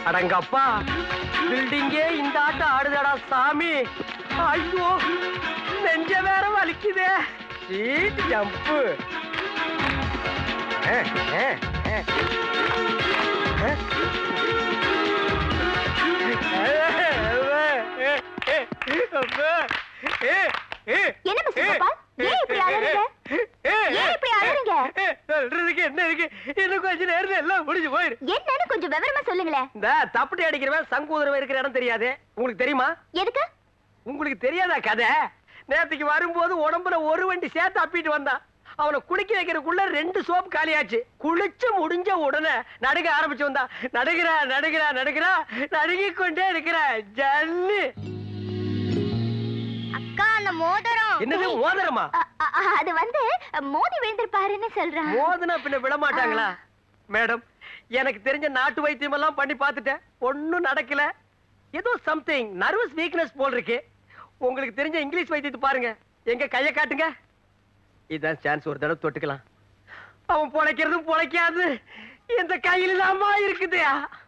அடங்கப்பா பில்டிங்கே இந்த ஆட்டம் ஆடுதடா சாமி ஐயோ நெஞ்ச வேற வலிக்குதே சீட் ஜம்பு என்ன மிஸ்டர் கோபால் ஏன் இப்படி அலறீங்க ஏன் இப்படி அலறீங்க சொல்றதுக்கு என்ன இருக்கு இன்னும் கொஞ்ச நேரத்துல எல்லாம் முடிஞ்சு போயிரு என்னன்னு கொஞ்சம் விவரமா சொல்லுங்களேன் இந்த தப்பட்டி அடிக்கிறவன் சங்கூதரவன் இருக்கிற இடம் தெரியாது உங்களுக்கு தெரியுமா எதுக்கு உங்களுக்கு தெரியாதா கதை நேத்துக்கு வரும்போது உடம்புல ஒரு வண்டி சேர்த்து அப்பிட்டு வந்தான் அவனை குளிக்க வைக்கிறதுக்குள்ள ரெண்டு சோப்பு காலியாச்சு குளிச்சு முடிஞ்ச உடனே நடுக ஆரம்பிச்சு வந்தான் நடுகிறா நடுகிறா நடுகிறா நடுங்கிக் கொண்டே இருக்கிற ஜல்லு அக்கா அந்த மோதிரம் என்னது மோதிரமா அது வந்து மோதி விழுந்திருப்பாருன்னு சொல்றான் மோதினா பின்ன விட மாட்டாங்களா மேடம் எனக்கு தெரிஞ்ச நாட்டு வைத்தியம் எல்லாம் பண்ணி பார்த்துட்டேன் ஒண்ணும் நடக்கல ஏதோ சம்திங் நர்வஸ் வீக்னஸ் போல் இருக்கு உங்களுக்கு தெரிஞ்ச இங்கிலீஷ் வைத்தியத்தை பாருங்க எங்க கைய காட்டுங்க இதான் சான்ஸ் ஒரு தடவை தொட்டுக்கலாம் அவன் பொழைக்கிறதும் பொழைக்காது இந்த கையில இல்லாம இருக்குது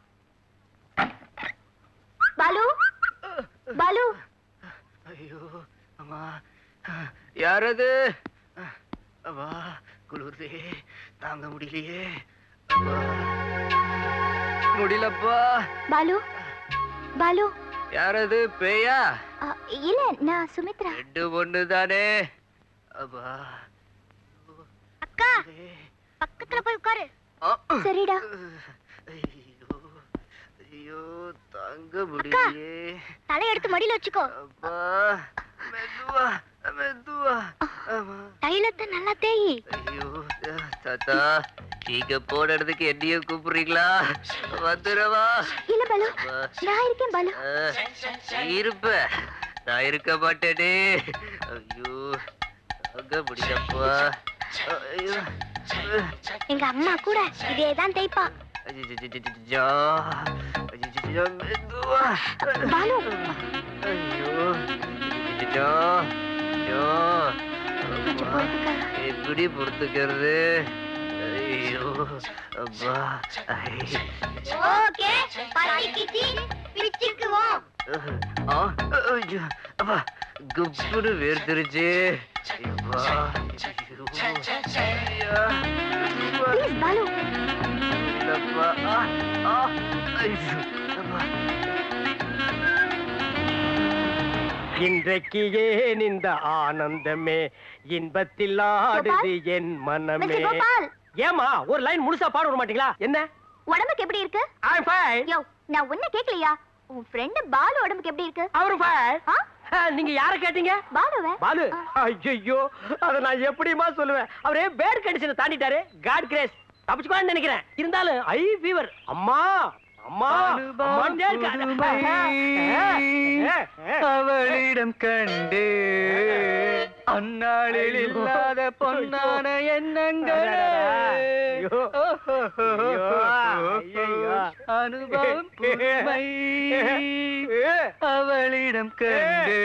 பாலு பாலு ஐயோ அம்மா யாரது அம்மா குளிர்தே தாங்க முடியலையே அம்மா முடியலப்பா பாலு பாலு யாரது பேயா அ, இல்ல நான் சுமித்ரா ரெண்டு பொண்ணு தானே அப்பா அக்கா பக்கத்துல போய் உட்காரு ஆ. சரிடா ஐயோ ஐயோ தாங்க முடியலையே தலை எடுத்து மடியில வச்சுக்கோ அப்பா மெதுவா மெதுவா ஆமா தைலத்தை நல்லா தேயி ஐயோ தாத்தா நீங்க போடுறதுக்கு என்னையும் கூப்பிடுறீங்களா வந்துடவா இல்ல பாலு நான் இருக்கேன் பாலு இருப்ப நான் இருக்க மாட்டேனே ஐயோ அங்க முடியப்பா ஐயோ எங்க அம்மா கூட இதேதான் தேய்ப்பா அஜிஜிஜிஜிஜா. அஜிஜிஜிஜா, மெதுவா. பாலு. ஐயோ அஜிஜிஜிஜா. ஐயோ. கொஞ்சம் அப்பா. பொறுத்துக்க. எப்படி பொறுத்துக்கிறது ஐயோ அப்பா ஐ. ஓகே பசிக்குச்சு பிடிச்சிக்குவோம் ஆ, ஐயோ, அப்பா குப்புன்னு வேர்த்துருச்சு ஐயப்பா. ஐயோ. ஐயா. ப்ளீஸ் பாலு அப்பா. ஆ, ஆ, ஐயோ. அப்பா. இன்றைக்கு ஏன் இந்த ஆனந்தமே இன்பத்தில் ஆடுது என் மனமே மிஸ்டர் கோபால் ஏமா ஒரு லைன் முழுசா பாட விட மாட்டீங்களா என்ன உடம்புக்கு எப்படி இருக்கு I'm fine. யோ நான் உன்ன கேக்கலையா உன் ஃப்ரெண்ட் பாலு உடம்புக்கு எப்படி இருக்கு அவரும் fine. ஆ? ஆ, நீங்க யார கேட்டீங்க பாலுவ பாலு ஆ. ஐயோ அத நான் எப்படிமா சொல்லுவேன் அவரே பேட் கண்டிஷனை தாண்டிட்டாரு காட் கிரேஸ் தப்பிச்சுக்கலாம்னு நினைக்கிறேன் இருந்தாலும் ஐ ஃபீவர் அம்மா அம்மா அம்மாண்டே இருக்கா. புதுமை ஆ, ஆ, ஆ. அவளிடம் கண்டு அந்நாளில் இல்லாத பொன்னான எண்ணங்கள் ஐயோ. ஐயோ, ஐயையோ. அனுபவம் புதுமை அவளிடம் கண்டு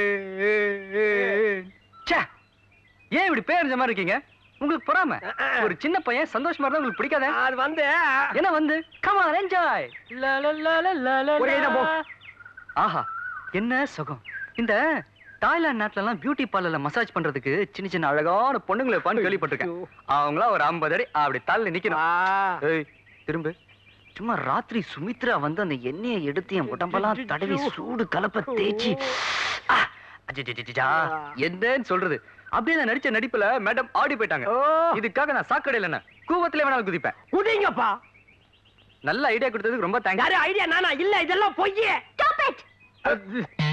ச்சே, ஏன் இப்படி பேரஞ்ச மாதிரி இருக்கீங்க உங்களுக்கு பொறாம ஒரு சின்ன பையன் சந்தோஷமா இருந்தா உங்களுக்கு பிடிக்காத அது வந்து என்ன வந்து கமான் என்ஜாய் ஒரே இடம் போ. ஆஹா என்ன சுகம் இந்த தாய்லாந்து நாட்டுல எல்லாம் பியூட்டி பார்லர்ல மசாஜ் பண்றதுக்கு சின்ன சின்ன அழகான பொண்ணுங்களை பான்னு கேள்விப்பட்டிருக்கேன் அவங்களாம் ஒரு ஐம்பது அடி அப்படி தள்ளி நிக்கணும் ஆ. ஏய் திரும்பு சும்மா ராத்திரி சுமித்ரா வந்து அந்த எண்ணெயை எடுத்து என் உடம்பெல்லாம் தடவி சூடு கலப்ப தேய்ச்சி ஆ, அஜிஜிஜிஜா, என்னன்னு சொல்றது அப்படியே நான் நடிச்ச நடிப்புல மேடம் ஆடி போயிட்டாங்க ஓ. இதுக்காக நான் சாக்கடையில் என்ன கூவத்திலே வேணாலும் குதிப்பேன் குதிங்கப்பா நல்ல ஐடியா கொடுத்ததுக்கு ரொம்ப தேங்க்ஸ் யாரு ஐடியா நானா இல்ல இதெல்லாம் பொய்யே ஸ்டாப் இட் அது-